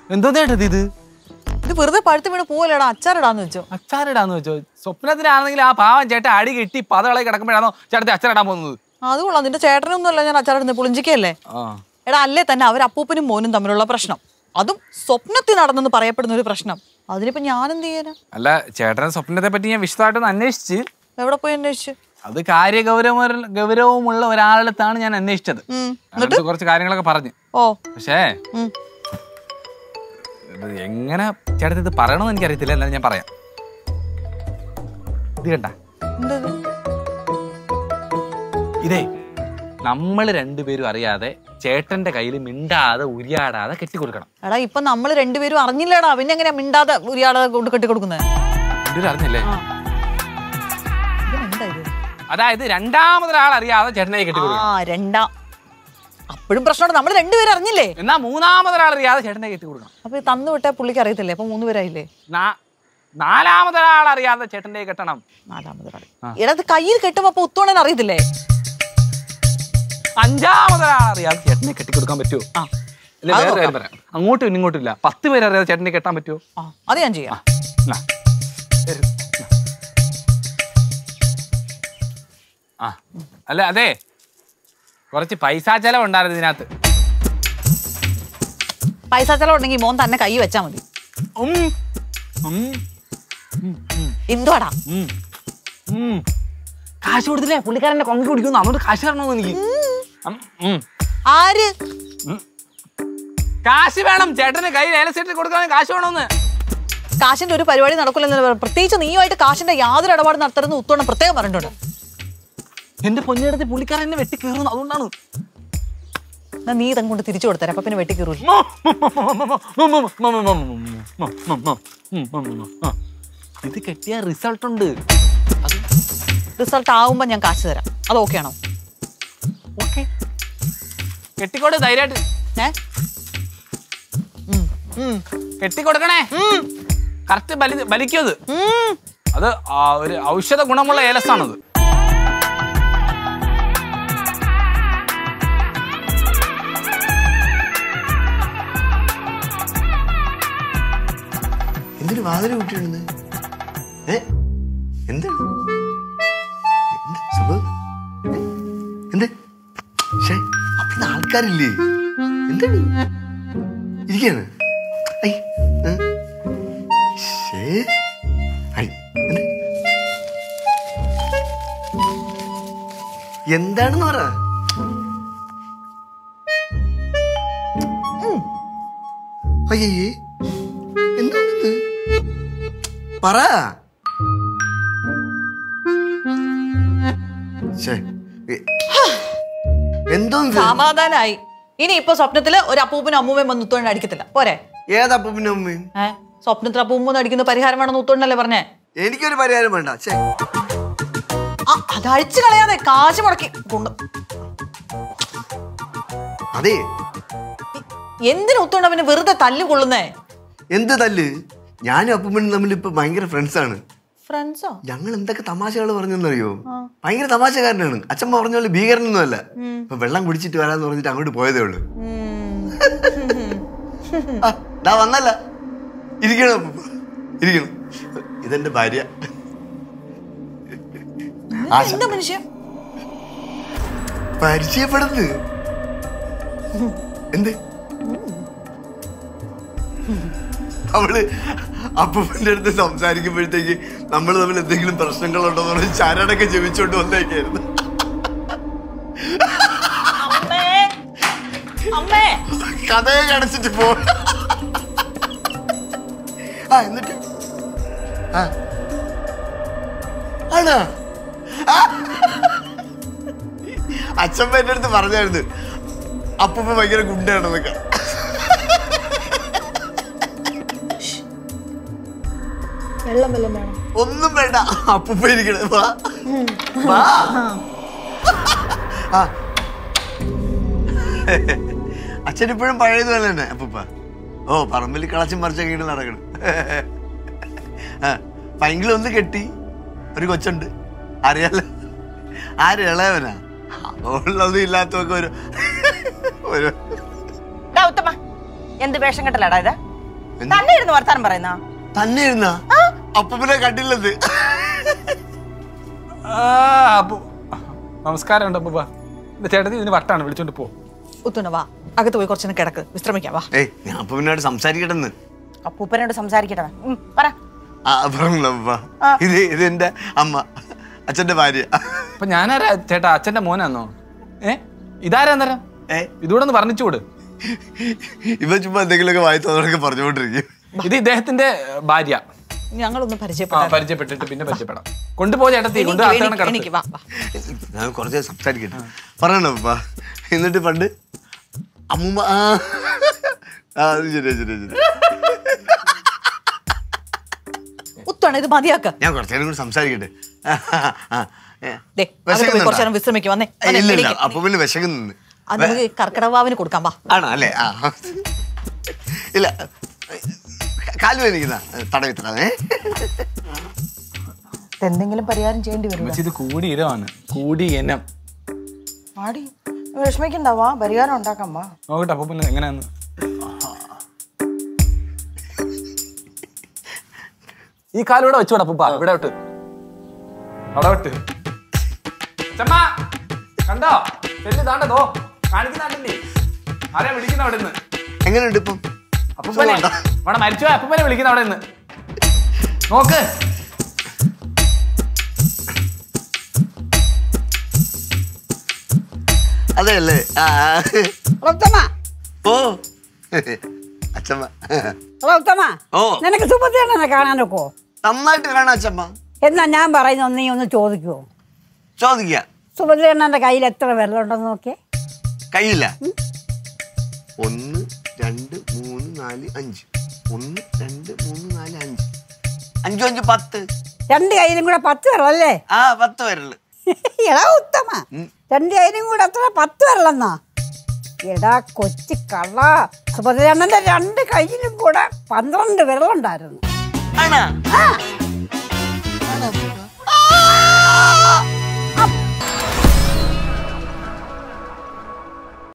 എന്തോ ചേട്ടത് ഇത് ഇത് വെറുതെ പഴുത്ത് വീണ് പോവല്ലേടാ അച്ചാറിടാന്ന് വെച്ചോ അച്ചാറിടാന്ന് വെച്ചോ സ്വപ്നത്തിനാണെങ്കിൽ ആ പാവം ചേട്ടൻ അടി കെട്ടി പതകളെ കിടക്കുമ്പോഴാണോ ചേട്ടത്തി അച്ചാറിടാൻ പോകുന്നത് അത് കൊള്ളാം നിന്റെ ചേട്ടനൊന്നുമല്ല ഞാൻ അച്ചാറിടുന്നത് പുളിഞ്ചിക്കല്ലേ ആ എടാ അല്ലേ തന്നെ അവർ അപ്പൂപ്പനും മോനും തമ്മിലുള്ള പ്രശ്നം അതും സ്വപ്നത്തിൽ നടന്നെന്ന് പറയപ്പെടുന്ന ഒരു പ്രശ്നം അതിനിപ്പോ ഞാൻ എന്ത് ചെയ്യാനാ അല്ല ചേട്ടന്റെ സ്വപ്നത്തെ പറ്റി ഞാൻ വിശദമായിട്ടൊന്ന് അന്വേഷിച്ച് എവിടെ പോയി അന്വേഷിച്ചു അത് കാര്യഗൗരവ ഗൗരവമുള്ള ഒരാളടുത്താണ് ഞാൻ അന്വേഷിച്ചത് ഉം. അയാളടുത്ത് കുറച്ച് കാര്യങ്ങളൊക്കെ പറഞ്ഞു ഓ പക്ഷേ ഉം. ഇത് എങ്ങനെ ചേട്ടത്തി ഇത് പറയണമെന്ന് എനിക്കറിയത്തില്ല എന്നാലും ഞാൻ പറയാം ഇത് കണ്ട എന്തത് ഇതേ നമ്മൾ രണ്ടുപേരും അറിയാതെ ചേട്ടന്റെ കയ്യിൽ മിണ്ടാതെ ഉരിയാടാതെ കെട്ടിക്കൊടുക്കണം എടാ ഇപ്പൊ നമ്മൾ രണ്ടുപേരും അറിഞ്ഞില്ലടാ പിന്നെ എങ്ങനെയാ മിണ്ടാതെ ഒരാളെ കൊണ്ട് കെട്ടിക്കൊടുക്കുന്നത് രണ്ടുപേരും അറിഞ്ഞല്ലേ എന്താ ഇത് അതായത് രണ്ടാമതൊരാൾ അറിയാതെ ചേട്ടനെ ആ കെട്ടിക്കൊടുക്കണം രണ്ടാ അപ്പോഴും പ്രശ്നമുണ്ട് നമ്മൾ രണ്ടുപേരും അറിഞ്ഞില്ലേ എന്നാ മൂന്നാമതൊരാൾ അറിയാതെ ചേട്ടനെ കെട്ടിക്കൊടുക്കണം അപ്പൊ ഈ തന്നു വിട്ടാ പുള്ളിക്ക് അറിയത്തില്ലേ അപ്പൊ മൂന്ന് പേരായില്ലേ നാ- നാലാമതൊരാൾ അറിയാതെ ചേട്ടന്റെ കെട്ടണം നാലാമതൊരാൾ എടാ ഇത് കയ്യിൽ കെട്ടുമ്പോ അപ്പൊ ഉത്തോണൻ അറിയത്തില്ലേ അഞ്ചാമതൊരാൾ അറിയാതെ ചേട്ടനെ കെട്ടിക്കൊടുക്കാൻ പറ്റുമോ ആ ഇല്ല വേറെ കാര്യം പറയാം അങ്ങോട്ടും ഇങ്ങോട്ടും ഇല്ല പത്ത് പേര് അറിയാതെ ചേട്ടനെ കെട്ടാൻ പറ്റുമോ ആ അത് ഞാൻ ചെയ്യാം നാ. വരൂ. നാ. ആ അല്ല അതെ കുറച്ച് പൈസ ചെലവുണ്ടായിരുന്നു ഇതിനകത്ത് പൈസ ചെലവ് ഉണ്ടെങ്കിൽ മോൻ തന്നെ കൈ വെച്ചാ മതി ഉം. ഉം. എന്തുവാടാ ഉം. ഉം. കാശ് കൊടുത്തില്ലേ പുള്ളിക്കാരനെ കൊങ്കി കുടിക്കുന്നു അതുകൊണ്ട് കാശ് തരണമെന്ന് എനിക്ക് ഉം. ഉം. ആര് കാശ് വേണം ചേട്ടന് കൈ ലേലസീറ്റിൽ കൊടുക്കാൻ കാശ് വേണമെന്ന് കാശിന്റെ ഒരു പരിപാടി നടക്കില്ലെന്ന് പറ- പ്രത്യേകിച്ച് നീയുമായിട്ട് കാശിന്റെ യാതൊരു ഇടപാട് നടത്തരുന്ന് ഉത്തോണം പ്രത്യേകം പറഞ്ഞിട്ടുണ്ട് എന്റെ പൊന്നിടത്ത് പുള്ളിക്കാരൻ എന്നെ വെട്ടി കീറുന്നു അതുകൊണ്ടാണ് എന്നാ നീ ഇതം കൊണ്ട് തിരിച്ചു കൊടുത്തരാ അപ്പൊ പിന്നെ വെട്ടിക്കീറൂല ഇത് കെട്ടിയ റിസൾട്ട് ഉണ്ട് റിസൾട്ട് ആവുമ്പോ ഞാൻ കാശ് തരാം അത് ഓക്കെ ആണോ ഓക്കെ കെട്ടിക്കോട് ധൈര്യമായിട്ട് ഏ ഉം, ഉം, കെട്ടിക്കൊടുക്കണേ ഉം, കറക്റ്റ് ബലി ബലിക്കും അത് ഉം. അത് ആ ഒരു ഔഷധ ഗുണമുള്ള ഏലസാണത് എന്തൊരു വാതിൽ കുട്ടിയാണെന്ന് ഏ എന്താണ് എന്ത് സുഖം ഏ? എന്ത് ഷേ അപ്പൊ ഇന്ന് ആൾക്കാരില്ലേ എന്താണ് ഇരിക്കാണ് ഐ ഏ? ശ്ശേ. ഐ, എന്ത്? എന്താണെന്ന് പറ ഉം. അയ്യേ എന്താണിത് പറ ശ്ശേ. എ- എന്തോ ഇത്? സമാധാനായി ഇനി ഇപ്പൊ സ്വപ്നത്തില് ഒരു അപ്പൂപ്പനും അമ്മൂമ്മയും വന്ന് ഉത്തോണ്ട് അടിക്കത്തില്ല പോരെ ഏതപ്പ പിന്നെ അമ്മയും ഏ സ്വപ്നത്തിൽ അപ്പൂമ്മ അടിക്കുന്ന പരിഹാരം വേണമെന്ന് ഉത്തോണ്ടല്ലേ പറഞ്ഞേ എനിക്കൊരു പരിഹാരം വേണ്ട ഛേ ആ അത് അഴിച്ചു കളയാതെ കാശ് മുടക്കി കൊണ്ട് അതെ എന്തിനു ഉത്തോണ്ട് അവന് വെറുതെ തല്ലു കൊള്ളുന്നേ എന്ത് തല്ല് ഞാനും അപ്പൂപ്പനും തമ്മിൽ ഇപ്പൊ ഭയങ്കര ഫ്രണ്ട്സ് ആണ് ഫ്രണ്ട്സോ ഞങ്ങൾ എന്തൊക്കെ തമാശകൾ പറഞ്ഞെന്നറിയോ ഭയങ്കര തമാശക്കാരനാണ് അച്ഛൻ പറഞ്ഞ പോലെ ഭീകരനൊന്നും അല്ല ഇപ്പൊ വെള്ളം കുടിച്ചിട്ട് വരാന്ന് പറഞ്ഞിട്ട് അങ്ങോട്ട് പോയതേ ഉള്ളൂ ആ, ദാ വന്നല്ല ഇരിക്കണം അപ്പൂപ്പ ഇരിക്കണം ഇതെന്റെ ഭാര്യ ആശ എന്താ മനുഷ്യ പരിചയപ്പെടുന്നത് എന്ത് അവള് അപ്പൂപ്പന്റെ അടുത്ത് സംസാരിക്കുമ്പോഴത്തേക്ക് നമ്മൾ തമ്മിൽ എന്തെങ്കിലും പ്രശ്നങ്ങളുണ്ടോ എന്ന് പറഞ്ഞ് ചരടൊക്കെ ജപിച്ചോണ്ട് വന്നേക്കായിരുന്നു അമ്മേ അമ്മേ കഥയെ കടച്ചിട്ട് പോ ആ എന്നിട്ട് ആ ആണോ ആ. അച്ഛമ്മ എന്റെ അടുത്ത് പറഞ്ഞായിരുന്നു അപ്പൂപ്പ ഭയങ്കര ഗുണ്ടാണെന്നൊക്കെ വെള്ളം വെള്ളം വേണം ഒന്നും വേണ്ട അപ്പൂപ്പ ഇരിക്കണേ വാ വാ ആ അച്ഛൻ ഇപ്പോഴും പഴയതുപോലെ തന്നെ അപ്പൂപ്പ ഓ പറമ്പിൽ കളച്ചും മറിച്ചൊക്കെ ഇങ്ങനെ നടക്കണം ആ പൈങ്കിളി ഒന്ന് കെട്ടി ഒരു കൊച്ചുണ്ട് അറിയാലോ ആര് ഇളയവനാ അതുള്ളതും ഇല്ലാത്തതൊക്കെ ഒരു ഒരു ഡാ ഉത്തമ എന്ത് വേഷം കെട്ടലാടാ ഇത് തന്നെ ഇരുന്ന് വർത്താനം പറയുന്ന തന്നെ ഇരുന്ന അപ്പൂപ്പനെ കണ്ടില്ലത് ആ, അപ്പു നമസ്കാരം ഉണ്ട് അപ്പൂപ്പ എന്റെ ചേട്ടത്തി ഇതിന് വട്ടാണ് വിളിച്ചോണ്ട് പോ ഉത്തുണ വാ അകത്ത് പോയി കുറച്ചു കിടക്ക് വിശ്രമിക്കാം വാ ഏയ് ഞാൻ അപ്പൂപ്പനോട് സംസാരിക്കട്ടെന്ന് അപ്പൂപ്പനോട് സംസാരിക്കട്ടെ ഉം, പറ ആ പറഞ്ഞില്ല അപ്പൂപ്പ ഇത് ഇത് എന്റെ അമ്മ അച്ഛന്റെ ഭാര്യ അപ്പൊ ഞാനാരാ ചേട്ടാ അച്ഛന്റെ മോനാന്നോ ഏ ഇതാരാ അന്നേരം ഏ ഇതുകൂടെ ഒന്ന് പറഞ്ഞുകൂട് ഇവ ചുമ്മാ എന്തെങ്കിലുമൊക്കെ വായി തോന്നണൊക്കെ പറഞ്ഞുകൊണ്ടിരിക്കും ഇത് ഇദ്ദേഹത്തിന്റെ ഭാര്യ ഞങ്ങളൊന്ന് ആ പരിചയപ്പെടാം പരിചയപ്പെട്ടിട്ട് പിന്നെ പരിചയപ്പെടാം കൊണ്ടുപോ ചേട്ടത്തി കൊണ്ട് എനിക്ക് അകത്താണ് എനിക്ക് എനിക്ക് കിടത്ത് വാ വാ ഞാൻ കുറച്ച് സംസാരിക്കട്ടെ പറയണോ അപ്പ എന്നിട്ട് പണ്ട് അമ്മൂമ്മ ആ ആ, അത് ശരി ശരി ശരി ഉത്താണ് ഇത് മതിയാക്ക ഞാൻ കുറച്ചു നേരം കൂടി സംസാരിക്കട്ടെ ആ, ആ, ഏ. ദേ അകത്ത് പോയി കുറച്ചു നേരം വിശ്രമിക്കും വന്നേ ഏ, വന്നേ, ഇല്ല ഇല്ല എണീക്ക്. അപ്പൊ പിന്നെ വിശകുന്നു അത് നമുക്ക് കർക്കിടവാവിന് കൊടുക്കാം വാ ആണോ അല്ലേ ആ ഇല്ല കാല് വേദനിക്കുന്ന തടവി തടവേ എന്തെങ്കിലും പരിഹാരം ചെയ്യേണ്ടി വരും ഉമ്മച്ചി, ഇത് കൂടി ഇനമാണ് കൂടി ഇനം ആടി വിഷമിക്കണ്ടാവാ പരിഹാരം ഉണ്ടാക്കാം വാ നോക്കട്ടെ അപ്പൊ പിന്നെ എങ്ങനെയാന്ന് ഈ കാലൂടെ വെച്ചോടാ അപ്പൂപ്പ ഇവിടെ വിട്ട് അവിടെ വിട്ട് അച്ഛമ്മ കണ്ടോ ചെല്ലു താണ്ടതോ കാണിക്കുന്നുണ്ടല്ലേ ആരെയാ വിളിക്കുന്ന അവിടെ നിന്ന് എങ്ങനെയുണ്ട് ഇപ്പം അപ്പൂപ്പനെ സുഖമുണ്ടോ? അവിടെ മരിച്ചുപോയ അപ്പൂപ്പനെ വിളിക്കുന്ന അവിടെ നിന്ന് നോക്ക് അതെ അല്ലേ ആ ആ. ഉത്തമ ഓ അച്ഛമ്മ ഉത്തമ ഓ. നിനക്ക് സുഭദ്രനെ കാണാനൊക്കോ നന്നായിട്ട് കാണാം അച്ഛമ്മ എന്നാ ഞാൻ പറയുന്ന നീ ഒന്ന് ചോദിക്കുവോ ചോദിക്ക സുഭദ്രണ്ണന്റെ കയ്യിൽ എത്ര വെള്ളമുണ്ടെന്ന് നോക്കിയേ കയ്യില്ല ഒന്ന് രണ്ട് മൂന്ന് നാല് അഞ്ച് ഒന്ന് രണ്ട് മൂന്ന് നാല് അഞ്ച് അഞ്ചു അഞ്ച് പത്ത് രണ്ട് കയ്യിലും കൂടെ പത്ത് വെള്ളമല്ലേ ആ പത്ത് വരല് എടാ ഉത്തമ രണ്ട് കയ്യിലും കൂടെ എത്ര പത്ത് വെള്ളന്നാ എടാ കൊച്ചു കള്ള സുഭദ്രണ്ണന്റെ രണ്ട് കയ്യിലും കൂടെ പന്ത്രണ്ട് വെള്ളം ഉണ്ടായിരുന്നു ആണാ ആ